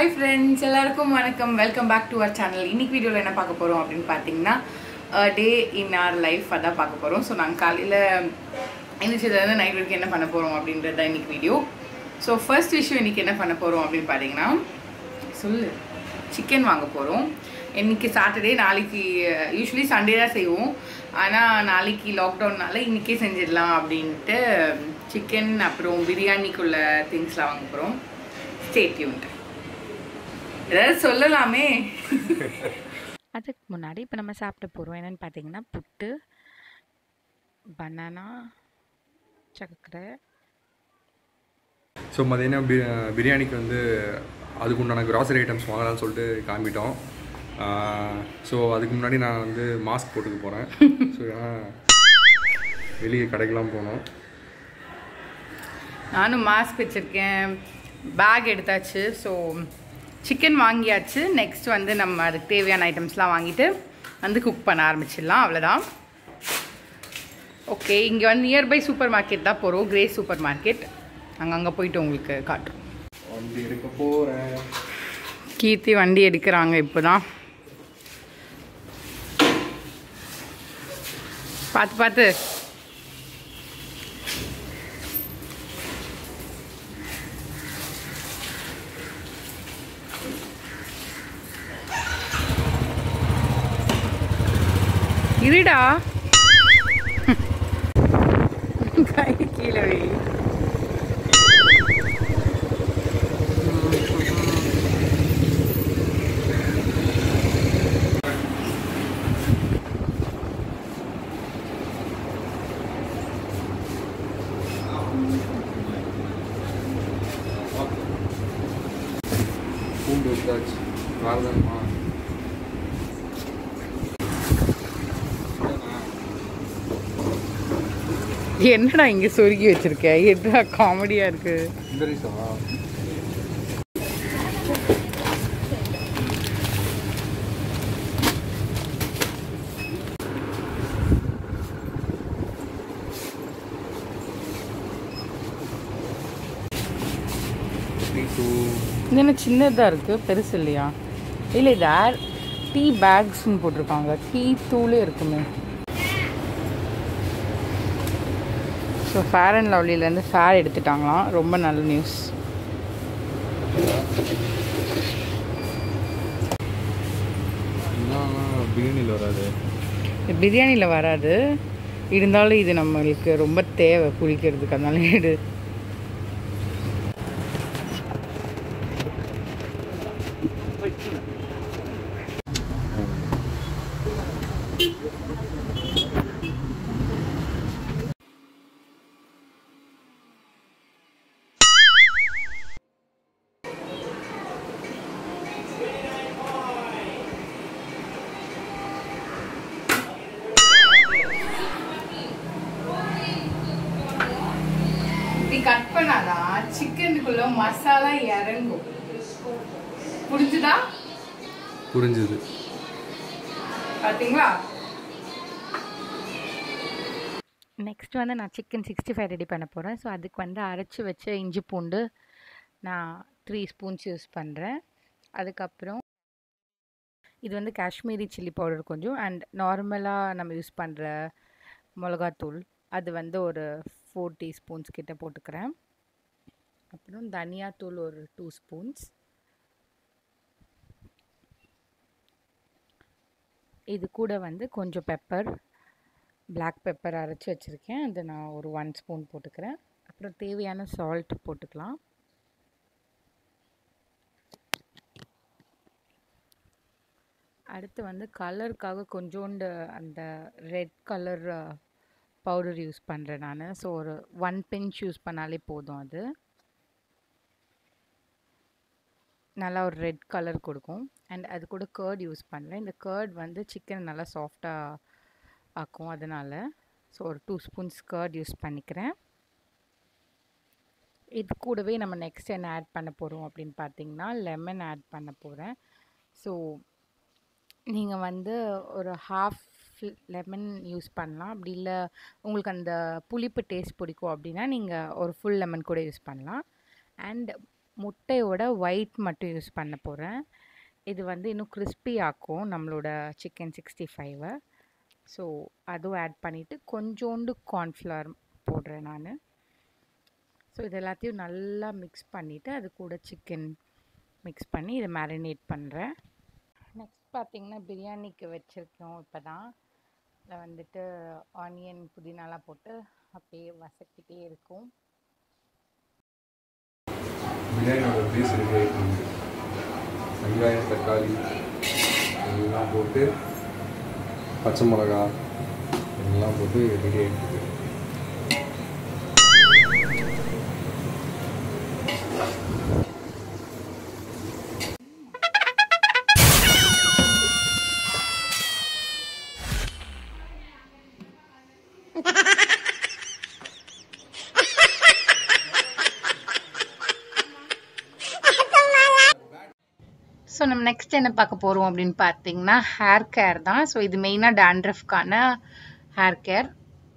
Hi friends எல்லாருக்கும் வணக்கம் welcome back to our channel இன்னைக்கு வீடியோவில் என்ன பார்க்க போகிறோம் அப்படின்னு பார்த்தீங்கன்னா டே இன் ஆர் லைஃப் அதான் பார்க்க போகிறோம் ஸோ நாங்கள் காலையில் எழுந்திரிச்சதுலேருந்து நைட் வரைக்கும் என்ன பண்ண போகிறோம் அப்படின்றது தான் இன்னைக்கு வீடியோ ஸோ ஃபர்ஸ்ட் விஷயம் இன்னைக்கு என்ன பண்ண போகிறோம் அப்படின்னு பார்த்தீங்கன்னா சொல்லு சிக்கன் வாங்க போகிறோம் இன்னைக்கு சாட்டர்டே நாளைக்கு யூஸ்வலி சண்டே தான் செய்வோம் ஆனால் நாளைக்கு லாக்டவுன்னால இன்றைக்கே செஞ்சிடலாம் அப்படின்ட்டு சிக்கன் அப்புறம் பிரியாணிக்குள்ள திங்ஸ்லாம் வாங்க போகிறோம் ஸ்டேட்யூன்ட் ஏதாவது சொல்லலாமே அதுக்கு முன்னாடி இப்போ நம்ம சாப்பிட போகிறோம் என்னென்னு பார்த்தீங்கன்னா புட்டு பனானா சக்கரை ஸோ மதியானம் பி பிரியாணிக்கு வந்து அதுக்கு உண்டான கிராசரி ஐட்டம்ஸ் வாங்கலாம்னு சொல்லிட்டு கிளம்பிட்டோம் ஸோ அதுக்கு முன்னாடி நான் வந்து மாஸ்க் போட்டுக்க போகிறேன் ஸோ ஏன்னா வெளியே கடைக்கெலாம் போனோம் நானும் மாஸ்க் வச்சுருக்கேன் பேக் எடுத்தாச்சு ஸோ சிக்கன் வாங்கியாச்சு நெக்ஸ்ட் வந்து நம்ம அதுக்கு தேவையான ஐட்டம்ஸ்லாம் வாங்கிட்டு வந்து குக் பண்ண ஆரம்பிச்சிடலாம் அவ்வளோதான் ஓகே இங்கே வந்து நியர்பை சூப்பர் மார்க்கெட் தான் போகிறோம் கிரே சூப்பர் மார்க்கெட் அங்கே அங்கே போயிட்டு உங்களுக்கு காட்டுறோம் வண்டி எடுக்க போகிறேன் கீர்த்தி வண்டி எடுக்கிறாங்க இப்போ தான் பார்த்து பார்த்து இருடா கை கீழே வை பூண்டு வச்சாச்சு வேறுதான்மா என்னடா இங்க சொருகி வச்சிருக்க என்னடா காமெடியா இருக்கு இந்த ரைஸா டூ இது என்ன சின்னதா இருக்கு பெருசு இல்லையா இல்லை இது ஏர் டீ பேக்ஸ்னு போட்டிருக்காங்க டீ தூளே இருக்குமே ஸோ ஃபேர் அண்ட் லவ்லிலேருந்து ஃபேர் எடுத்துட்டாங்களாம் ரொம்ப நல்ல நியூஸ் இன்னும் பிரியாணியில் வராது இது பிரியாணியில் வராது இருந்தாலும் இது நம்மளுக்கு ரொம்ப தேவை குளிக்கிறதுக்கு அதனால எடு இப்படி கட் பண்ணாதான் சிக்கனுக்குள்ள மசாலா இறங்கும் புரிஞ்சுதா புரிஞ்சுது பாத்தீங்களா நெக்ஸ்ட் வந்து நான் சிக்கன் சிக்ஸ்டி ஃபைவ் ரெடி பண்ண போகிறேன் ஸோ அதுக்கு வந்து அரைச்சி வச்ச இஞ்சி பூண்டு நான் த்ரீ ஸ்பூன்ஸ் யூஸ் பண்ணுறேன் அதுக்கப்புறம் இது வந்து காஷ்மீரி சில்லி பவுடர் கொஞ்சம் அண்ட் நார்மலாக நம்ம யூஸ் பண்ணுற மிளகாத்தூள் அது வந்து ஒரு ஃபோர் டீஸ்பூன்ஸ் கிட்ட போட்டுக்கிறேன் அப்புறம் தனியாத்தூள் ஒரு டூ ஸ்பூன்ஸ் இது கூட வந்து கொஞ்சம் பெப்பர் பிளாக் பெப்பர் அரைச்சி வச்சுருக்கேன் அது நான் ஒரு ஒன் ஸ்பூன் போட்டுக்கிறேன் அப்புறம் தேவையான சால்ட் போட்டுக்கலாம் அடுத்து வந்து கலருக்காக கொஞ்சோண்டு அந்த ரெட் கலர் பவுடர் யூஸ் பண்ணுறேன் நான் ஸோ ஒரு ஒன் பிஞ்ச் யூஸ் பண்ணாலே போதும் அது நல்லா ஒரு ரெட் கலர் கொடுக்கும் அண்ட் அது கூட கேர்ட் யூஸ் பண்ணுறேன் இந்த கேர்ட் வந்து சிக்கன் நல்லா சாஃப்டாக ஆக்கும் அதனால் ஸோ ஒரு டூ ஸ்பூன்ஸ் கர்ட் யூஸ் பண்ணிக்கிறேன் இது கூடவே நம்ம நெக்ஸ்ட் என்ன ஆட் பண்ண போகிறோம் அப்படின்னு பார்த்தீங்கன்னா லெமன் ஆட் பண்ண போகிறேன் ஸோ நீங்கள் வந்து ஒரு ஹாஃப் லெமன் யூஸ் பண்ணலாம் அப்படி இல்லை உங்களுக்கு அந்த புளிப்பு டேஸ்ட் பிடிக்கும் அப்படின்னா நீங்கள் ஒரு ஃபுல் லெமன் கூட யூஸ் பண்ணலாம் அண்ட் முட்டையோட ஒயிட் மட்டும் யூஸ் பண்ண போகிறேன் இது வந்து இன்னும் crispy ஆக்கும் நம்மளோட சிக்கன் சிக்ஸ்டி ஃபைவை ஸோ அதுவும் ஆட் பண்ணிவிட்டு கொஞ்சோண்டு கார்ன்ஃப்ளவர் போடுறேன் நான் ஸோ இது எல்லாத்தையும் நல்லா மிக்ஸ் பண்ணிவிட்டு அது கூட சிக்கன் மிக்ஸ் பண்ணி இதை மேரினேட் பண்ணுறேன் நெக்ஸ்ட் பார்த்தீங்கன்னா பிரியாணிக்கு வச்சுருக்கோம் இப்போ தான் இதில் வந்துட்டு ஆனியன் புதினாலாம் போட்டு அப்படியே வசக்கிட்டே இருக்கும் பிரியாணியோட பீஸ் ரெடி ஆகிட்டு வெங்காயம் தக்காளி எல்லாம் போட்டு பச்சை மிளகா எல்லாம் போட்டு ரெடி ஆகிட்டு ஸோ நம்ம நெக்ஸ்ட் என்ன பார்க்க போகிறோம் அப்படின்னு பார்த்தீங்கன்னா ஹேர் கேர் தான் ஸோ இது மெயினாக டேண்ட்ரஃப்கான ஹேர் கேர்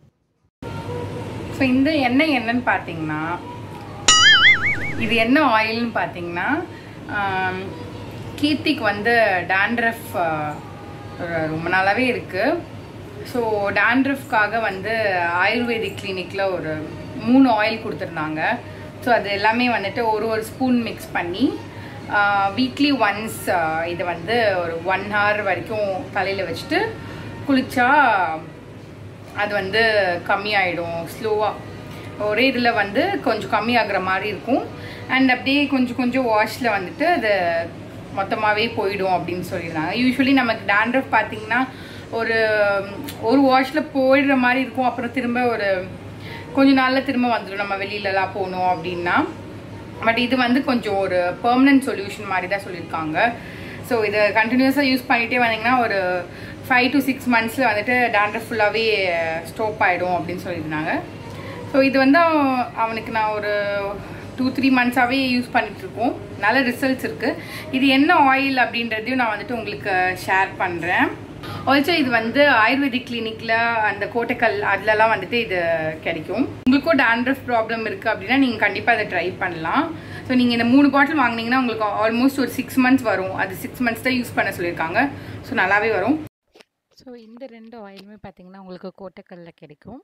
ஸோ இந்த எண்ணெய் என்னன்னு பார்த்தீங்கன்னா இது என்ன ஆயில்னு பார்த்தீங்கன்னா ஆம், கீர்த்திக்கு வந்து டேண்ட்ரஃப் ரொம்ப நாளாகவே இருக்குது ஸோ டேண்ட்ரஃப்காக வந்து ஆயுர்வேதிக் கிளினிக்கில் ஒரு மூணு ஆயில் கொடுத்துருந்தாங்க ஸோ அது எல்லாமே வந்துட்டு ஒரு ஒரு ஸ்பூன் மிக்ஸ் பண்ணி வீக்லி ஒன்ஸ் இதை வந்து ஒரு ஒன் ஹவர் வரைக்கும் தலையில் வச்சுட்டு குளிச்சா அது வந்து கம்மியாயிடும் ஸ்லோவாக ஒரே இதில் வந்து கொஞ்சம் கம்மியாகிற மாதிரி இருக்கும் அண்ட் அப்படியே கொஞ்சம் கொஞ்சம் வாஷில் வந்துட்டு அது மொத்தமாகவே போயிடும் அப்படின்னு சொல்லியிருந்தாங்க யூஸ்வலி நமக்கு டேண்ட்ரஃப் பார்த்தீங்கன்னா ஒரு ஒரு வாஷில் போயிடுற மாதிரி இருக்கும் அப்புறம் திரும்ப ஒரு கொஞ்ச நாளில் திரும்ப வந்துடும் நம்ம வெளியிலலாம் போகணும் அப்படின்னா பட் இது வந்து கொஞ்சம் ஒரு பெர்மனன்ட் சொல்யூஷன் மாதிரி தான் சொல்லியிருக்காங்க ஸோ இதை கண்டினியூஸாக யூஸ் பண்ணிகிட்டே வந்தீங்கன்னா ஒரு ஃபைவ் டு சிக்ஸ் மந்த்ஸில் வந்துட்டு டேண்ட்ரஃப் ஃபுல்லாகவே ஸ்டாப் ஆகிடும் அப்படின்னு சொல்லியிருந்தாங்க ஸோ இது வந்து அவன்- அவனுக்கு நான் ஒரு டூ த்ரீ மந்த்ஸாகவே யூஸ் பண்ணிகிட்ருக்கோம் நல்ல ரிசல்ட்ஸ் இருக்குது இது என்ன ஆயில் அப்படின்றதையும் நான் வந்துட்டு உங்களுக்கு ஷேர் பண்ணுறேன் ஆல்சோ இது வந்து ஆயுர்வேதிக் கிளினிக்கில் அந்த கோட்டைக்கல் அதுலலாம் வந்துட்டு இது கிடைக்கும் உங்களுக்கும் டேண்ட்ரஃப் ப்ராப்ளம் இருக்குது அப்படின்னா நீங்கள் கண்டிப்பாக அதை ட்ரை பண்ணலாம் ஸோ நீங்கள் இந்த மூணு பாட்டில் வாங்குனீங்கன்னா உங்களுக்கு ஆல்மோஸ்ட் ஒரு சிக்ஸ் மந்த்ஸ் வரும் அது சிக்ஸ் மந்த்ஸ் தான் யூஸ் பண்ண சொல்லியிருக்காங்க ஸோ நல்லாவே வரும் ஸோ இந்த ரெண்டு ஆயிலுமே பார்த்தீங்கன்னா உங்களுக்கு கோட்டைக்கல்ல கிடைக்கும்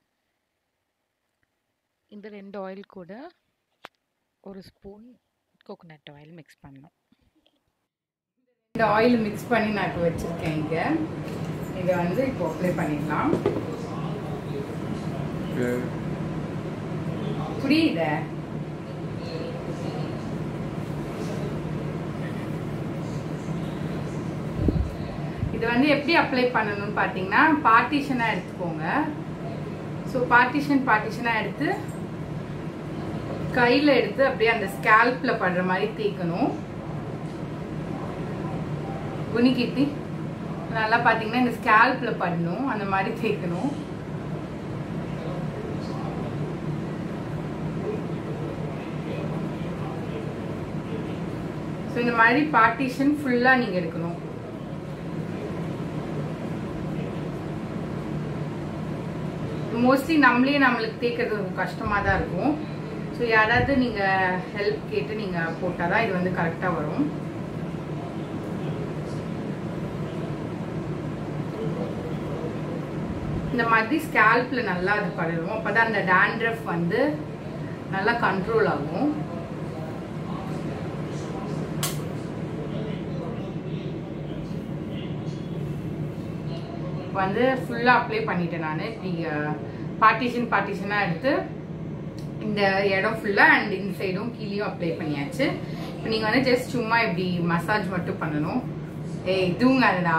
இந்த ரெண்டு ஆயில் கூட ஒரு ஸ்பூன் கோகோனட் ஆயில் மிக்ஸ் பண்ணணும் இந்த ஆயில் மிக்ஸ் பண்ணி நான் இப்போ வச்சுருக்கேன் இங்கே இதை வந்து இப்போ அப்ளை பண்ணிடலாம் புரியுதா இது வந்து எப்படி அப்ளை பண்ணணும்னு பார்த்தீங்கன்னா பார்ட்டிஷனாக எடுத்துக்கோங்க ஸோ பார்ட்டிஷன் பார்ட்டிஷனாக எடுத்து கையில் எடுத்து அப்படியே அந்த ஸ்கேல்பில் படுற மாதிரி தேய்க்கணும் குனிக்கிட்டி நல்லா பார்த்தீங்கன்னா இந்த ஸ்கேல்பில் பண்ணணும் அந்த மாதிரி தேய்க்கணும் ஸோ இந்த மாதிரி பார்ட்டிஷன் ஃபுல்லாக நீங்கள் எடுக்கணும் மோஸ்ட்லி நம்மளே நம்மளுக்கு தேய்க்கிறது கொஞ்சம் கஷ்டமாக தான் இருக்கும் ஸோ யாராவது நீங்கள் ஹெல்ப் கேட்டு நீங்கள் போட்டால் தான் இது வந்து கரெக்டாக வரும் இந்த மாதிரி ஸ்கேல்ப்ல நல்லா அது படரும் அப்பதான் அந்த டேண்ட்ரஃப் வந்து நல்லா கண்ட்ரோல் ஆகும் இப்ப வந்து ஃபுல்லாக அப்ளை பண்ணிட்டேன் நான் இப்படி பார்ட்டிஷன் பார்ட்டிஷனாக எடுத்து இந்த இடம் ஃபுல்லாக அண்ட் இந்த சைடும் கீழேயும் அப்ளை பண்ணியாச்சு இப்போ நீங்கள் வந்து ஜஸ்ட் சும்மா இப்படி மசாஜ் மட்டும் பண்ணணும் ஏய் தூங்காதடா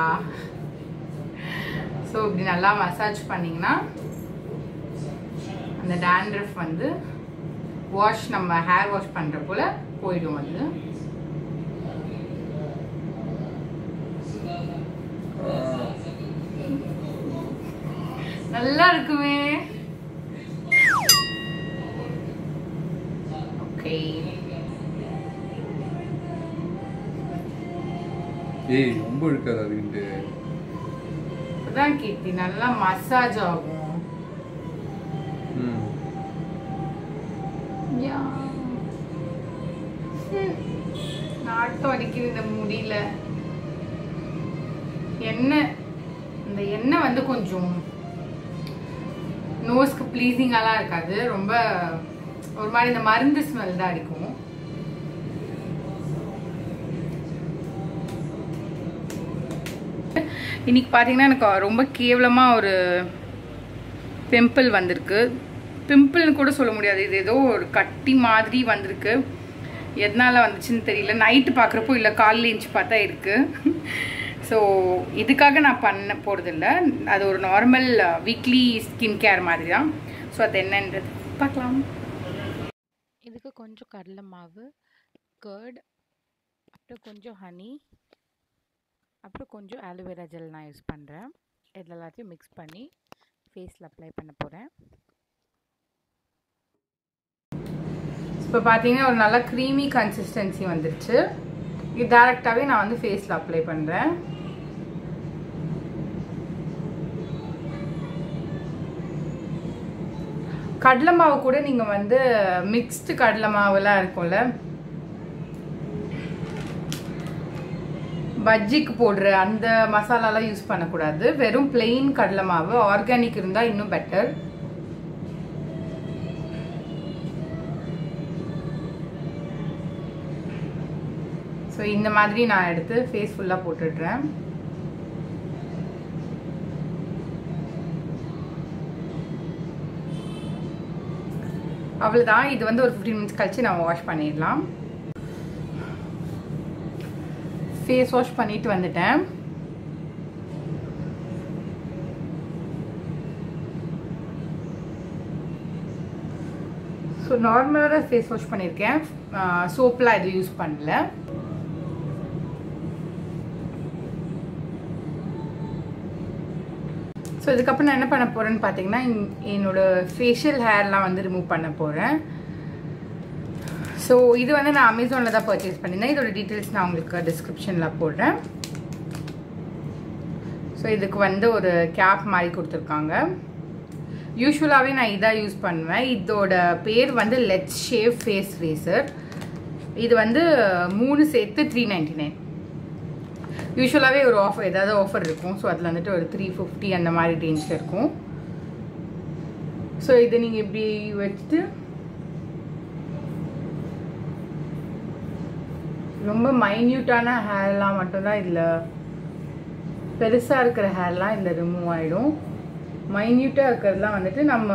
ஸோ இப்படி நல்லா மசாஜ் பண்ணிங்கன்னா அந்த டேண்ட்ரஃப் வந்து வாஷ் நம்ம ஹேர் வாஷ் பண்ணுற போல போயிடும் அது நல்லா இருக்குமே ஓகே ஏய் ரொம்ப இருக்காது அதுக்கிட்டு அதான் கீர்த்தி நல்லா மசாஜ் ஆகும் ம் Yeah. நாட்டம் அடிக்குது இந்த முடியல எண்ணெய் இந்த எண்ணெய் வந்து கொஞ்சம் நோஸ்க்கு ப்ளீஸிங்காலாம் இருக்காது ரொம்ப ஒரு மாதிரி இந்த மருந்து ஸ்மெல் தான் அடிக்கும் இன்னைக்கு பார்த்தீங்கன்னா எனக்கு ரொம்ப கேவலமாக ஒரு பிம்பிள் வந்திருக்கு பிம்பிள்னு கூட சொல்ல முடியாது இது ஏதோ ஒரு கட்டி மாதிரி வந்திருக்கு எதனால வந்துச்சுன்னு தெரியல நைட்டு பார்க்குறப்போ இல்லை காலையில் எழுந்துச்சு பார்த்தா இருக்குது ஸோ இதுக்காக நான் பண்ண போகிறதில்ல அது ஒரு நார்மல் வீக்லி ஸ்கின் கேர் மாதிரி தான் ஸோ அது என்னன்றது பார்க்கலாம் இதுக்கு கொஞ்சம் கடலை மாவு கர்ட் அப்புறம் கொஞ்சம் ஹனி அப்புறம் கொஞ்சம் ஆலோவேரா ஜெல் நான் யூஸ் பண்ணுறேன் இது எல்லாத்தையும் மிக்ஸ் பண்ணி ஃபேஸில் அப்ளை பண்ண போகிறேன் இப்போ பார்த்தீங்கன்னா ஒரு நல்ல க்ரீமி கன்சிஸ்டன்சி வந்துருச்சு இது டேரெக்டாகவே நான் வந்து ஃபேஸில் அப்ளை பண்ணுறேன் கடலை மாவு கூட நீங்கள் வந்து மிக்ஸ்டு கடலை மாவுலாம் இருக்கும்ல பஜ்ஜிக்கு போடுற அந்த மசாலாலாம் யூஸ் பண்ணக்கூடாது வெறும் பிளெயின் கடலை மாவு ஆர்கானிக் இருந்தால் இன்னும் பெட்டர் ஸோ இந்த மாதிரி நான் எடுத்து ஃபேஸ் ஃபுல்லாக போட்டுடுறேன் அவ்வளோதான் இது வந்து ஒரு ஃபிஃப்டீன் மினிட்ஸ் கழிச்சு நம்ம வாஷ் பண்ணிடலாம் ஃபேஸ் வாஷ் பண்ணிட்டு வந்துட்டேன் ஸோ நார்மலாக தான் ஃபேஸ் வாஷ் பண்ணியிருக்கேன் சோப்லாம் எதுவும் யூஸ் பண்ணல ஸோ இதுக்கப்புறம் நான் என்ன பண்ண போகிறேன்னு பார்த்தீங்கன்னா என்னோட ஃபேஷியல் ஹேர்லாம் வந்து ரிமூவ் பண்ண போகிறேன் ஸோ இது வந்து நான் அமேசானில் தான் பர்ச்சேஸ் பண்ணியிருந்தேன் இதோட டீட்டெயில்ஸ் நான் உங்களுக்கு டிஸ்கிரிப்ஷனில் போடுறேன் ஸோ இதுக்கு வந்து ஒரு கேப் மாதிரி கொடுத்துருக்காங்க யூஸ்வலாகவே நான் இதாக யூஸ் பண்ணுவேன் இதோட பேர் வந்து லெட்ஸ் ஷேவ் ஃபேஸ் ரேசர் இது வந்து மூணு சேர்த்து த்ரீ நைன்டி நைன் யூஸ்வலாகவே ஒரு ஆஃபர் ஏதாவது ஆஃபர் இருக்கும் ஸோ அதில் வந்துட்டு ஒரு த்ரீ ஃபிஃப்டி அந்த மாதிரி ரேஞ்சில் இருக்கும் ஸோ இதை நீங்கள் இப்படி வச்சுட்டு ரொம்ப மைன்யூட்டான ஹேர்லாம் மட்டும்தான் இதில் பெருசாக இருக்கிற ஹேர்லாம் இதில் ரிமூவ் ஆகிடும் மைன்யூட்டாக இருக்கிறதுலாம் வந்துட்டு நம்ம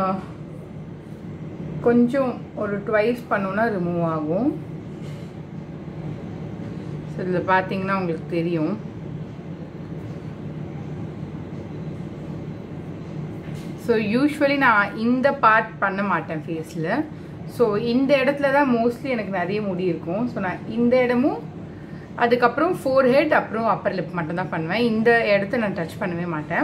கொஞ்சம் ஒரு ட்வைஸ் பண்ணோன்னா ரிமூவ் ஆகும் ஸோ இதில் பார்த்தீங்கன்னா உங்களுக்கு தெரியும் ஸோ யூஸ்வலி நான் இந்த பார்ட் பண்ண மாட்டேன் ஃபேஸில் ஸோ இந்த இடத்துல தான் மோஸ்ட்லி எனக்கு நிறைய முடி இருக்கும் ஸோ நான் இந்த இடமும் அதுக்கப்புறம் ஃபோர் ஹெட் அப்புறம் அப்பர் லிப் மட்டும் தான் பண்ணுவேன் இந்த இடத்த நான் டச் பண்ணவே மாட்டேன்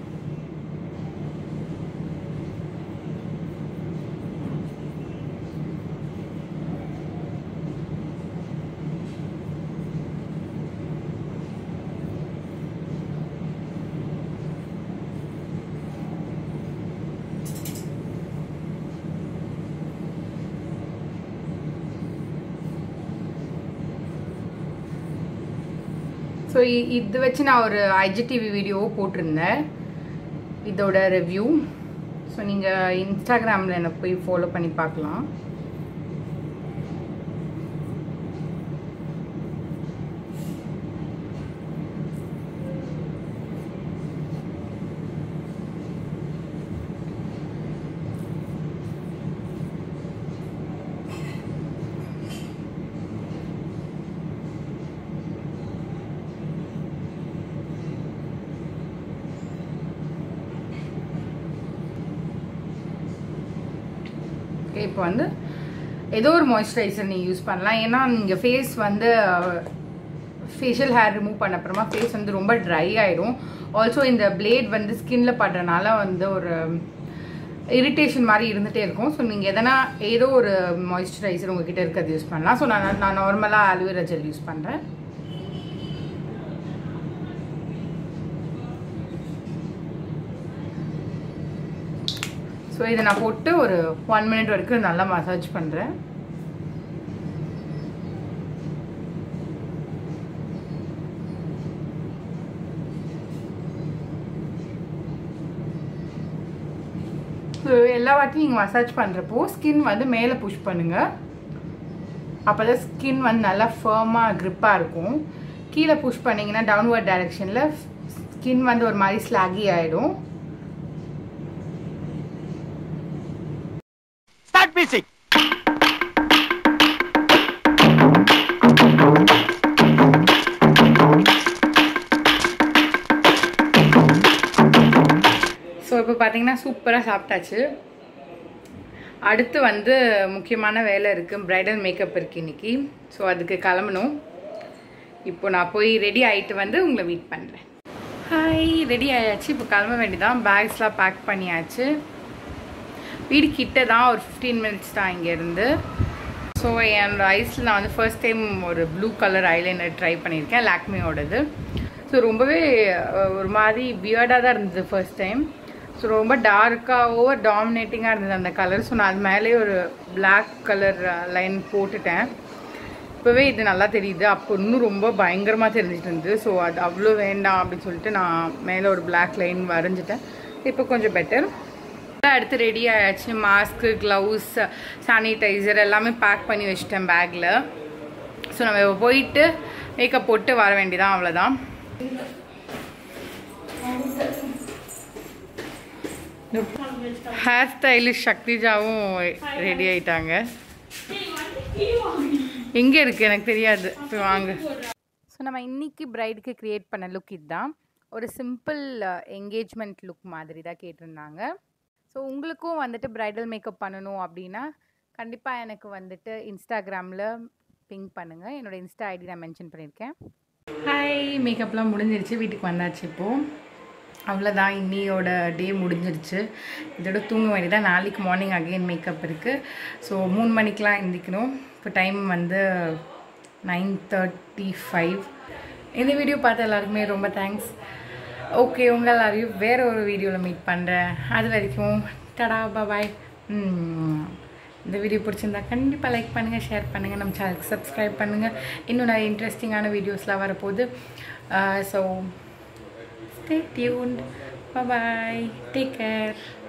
ஸோ இது வச்சு நான் ஒரு ஐஜிடிவி வீடியோவோ போட்டிருந்தேன் இதோட ரிவ்யூ ஸோ நீங்கள் இன்ஸ்டாகிராமில் என்னை போய் ஃபாலோ பண்ணி பார்க்கலாம் இப்போ வந்து ஏதோ ஒரு மாய்ஸ்சரைசர் நீங்கள் யூஸ் பண்ணலாம் ஏன்னா நீங்கள் ஃபேஸ் வந்து ஃபேஷியல் ஹேர் ரிமூவ் பண்ண அப்புறமா ஃபேஸ் வந்து ரொம்ப ட்ரை ஆகிடும் ஆல்சோ இந்த பிளேட் வந்து ஸ்கின்ல படுறனால வந்து ஒரு இரிட்டேஷன் மாதிரி இருந்துகிட்டே இருக்கும் ஸோ நீங்கள் எதனா ஏதோ ஒரு மாய்ஸ்சரைசர் உங்ககிட்ட இருக்கிறது யூஸ் பண்ணலாம் ஸோ நான் நான் நார்மலாக அலுவேரா ஜெல் யூஸ் பண்ணுறேன் ஸோ இதை நான் போட்டு ஒரு ஒன் மினிட் வரைக்கும் நல்லா மசாஜ் பண்ணுறேன் எல்லா வாட்டியும் நீங்கள் மசாஜ் பண்ணுறப்போ ஸ்கின் வந்து மேலே புஷ் பண்ணுங்கள் அப்போ தான் ஸ்கின் வந்து நல்லா ஃபேர்மாக க்ரிப்பாக இருக்கும் கீழே புஷ் பண்ணிங்கன்னா டவுன்வர்ட் டைரெக்ஷனில் ஸ்கின் வந்து ஒரு மாதிரி ஸ்லாகி ஆகிடும் Start music. ஸோ இப்போ பார்த்தீங்கன்னா சூப்பராக சாப்பிட்டாச்சு அடுத்து வந்து முக்கியமான வேலை இருக்குது ப்ரைடல் மேக்கப் இருக்குது இன்னைக்கு ஸோ அதுக்கு கிளம்பணும் இப்போ நான் போய் ரெடி ஆகிட்டு வந்து உங்களை மீட் பண்ணுறேன் ஹாய் ரெடி ஆயாச்சு இப்போ கிளம்ப வேண்டியதான் பேக்ஸ்லாம் பேக் பண்ணியாச்சு வீடு கிட்ட தான் ஒரு ஃபிஃப்டீன் மினிட்ஸ் தான் இங்கேருந்து ஸோ என்னோட ஐஸில் நான் வந்து ஃபர்ஸ்ட் டைம் ஒரு ப்ளூ கலர் ஐலைனர் ட்ரை பண்ணியிருக்கேன் லாக்மியோடது ஸோ ரொம்பவே அஹ், ஒரு மாதிரி பியர்டாக தான் இருந்தது ஃபர்ஸ்ட் டைம் ஸோ ரொம்ப டார்க்காக ஓவர் டாமினேட்டிங்காக இருந்தது அந்த கலர் ஸோ நான் அது மேலே ஒரு Black கலர் லைன் போட்டுட்டேன் இப்போவே இது நல்லா தெரியுது அப்போ இன்னும் ரொம்ப பயங்கரமாக தெரிஞ்சிட்டு இருந்தது ஸோ அது அவ்வளோ வேண்டாம் அப்படின்னு சொல்லிட்டு நான் மேலே ஒரு Black லைன் வரைஞ்சிட்டேன் இப்போ கொஞ்சம் பெட்டர் அடுத்து ரெடி ஆயாச்சு மாஸ்க்கு க்ளவுஸ் சானிடைசர் எல்லாமே பேக் பண்ணி வச்சிட்டேன் பேக்கில் ஸோ நம்ம இப்போ போயிட்டு மேக்கப் போட்டு வர வேண்டியதான் அவ்வளோதான் ஹேர் ஸ்டைலிஷ் சக்திஜாவும் ரெடி ஆயிட்டாங்க எங்கே இருக்குது எனக்கு தெரியாது போய் வாங்க ஸோ நம்ம இன்னைக்கு பிரைடுக்கு க்ரியேட் பண்ண லுக் இதுதான் ஒரு சிம்பிள் என்கேஜ்மெண்ட் லுக் மாதிரி தான் கேட்டிருந்தாங்க ஸோ உங்களுக்கும் வந்துட்டு பிரைடல் மேக்கப் பண்ணணும் அப்படின்னா கண்டிப்பாக எனக்கு வந்துட்டு இன்ஸ்டாகிராமில் பிங்க் பண்ணுங்கள் என்னோட இன்ஸ்டா ஐடி நான் மென்ஷன் பண்ணியிருக்கேன் ஹாய் மேக்கப்லாம் முடிஞ்சிருச்சு வீட்டுக்கு வந்தாச்சு இப்போது அவ்வளோதான் இன்னியோட டே முடிஞ்சிருச்சு இதோட தூங்க வேண்டியதான் நாளைக்கு மார்னிங் அகெயின் மேக்கப் இருக்குது ஸோ மூணு மணிக்கெலாம் எந்திக்கணும் இப்போ டைம் வந்து நைன் தேர்ட்டி ஃபைவ் இந்த வீடியோ பார்த்த எல்லாருக்குமே ரொம்ப தேங்க்ஸ் ஓகே உங்கள் எல்லாரையும் வேறு ஒரு வீடியோவில் மீட் பண்ணுறேன் அது வரைக்கும் டடா பாய் இந்த வீடியோ பிடிச்சிருந்தா கண்டிப்பாக லைக் பண்ணுங்கள் ஷேர் பண்ணுங்கள் நம்ம சேனலுக்கு சப்ஸ்கிரைப் பண்ணுங்கள் இன்னும் நிறைய இன்ட்ரெஸ்டிங்கான வீடியோஸ்லாம் வரப்போகுது so stay tuned bye bye take care